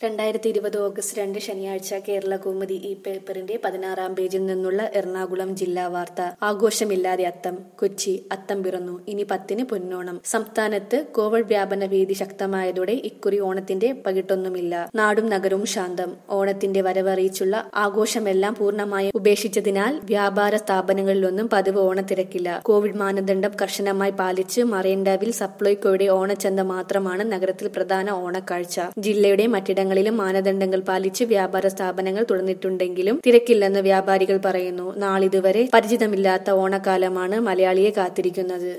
രണ്ടായിരത്തി ഇരുപത് ഓഗസ്റ്റ് രണ്ട് ശനിയാഴ്ച കേരള കൗമുദി ഈ പേപ്പറിന്റെ പതിനാറാം പേജിൽ നിന്നുള്ള എറണാകുളം ജില്ലാ വാർത്ത ആഘോഷമില്ലാതെ അത്തം കൊച്ചി അത്തം പിറന്നു ഇനി പത്തിന് പൊന്നോണം സംസ്ഥാനത്ത് കോവിഡ് വ്യാപന ഭീതി ശക്തമായതോടെ ഇക്കുറി ഓണത്തിന്റെ പകിട്ടൊന്നുമില്ല നാടും നഗരവും ശാന്തം ഓണത്തിന്റെ വരവറിയിച്ചുള്ള ആഘോഷമെല്ലാം പൂർണ്ണമായും ഉപേക്ഷിച്ചതിനാൽ വ്യാപാര സ്ഥാപനങ്ങളിലൊന്നും പതിവ് ഓണത്തിരക്കില്ല കോവിഡ് മാനദണ്ഡം കർശനമായി പാലിച്ച് മറൈൻഡാവിൽ സപ്ലൈകോയുടെ ഓണച്ചന്ത മാത്രമാണ് നഗരത്തിൽ പ്രധാന ഓണക്കാഴ്ച ജില്ലയുടെ മറ്റിടങ്ങളിലും മാനദണ്ഡങ്ങൾ പാലിച്ച് വ്യാപാര സ്ഥാപനങ്ങൾ തുറന്നിട്ടുണ്ടെങ്കിലും തിരക്കില്ലെന്ന് വ്യാപാരികൾ പറയുന്നു നാളിതുവരെ പരിചിതമില്ലാത്ത ഓണക്കാലമാണ് മലയാളിയെ കാത്തിരിക്കുന്നത്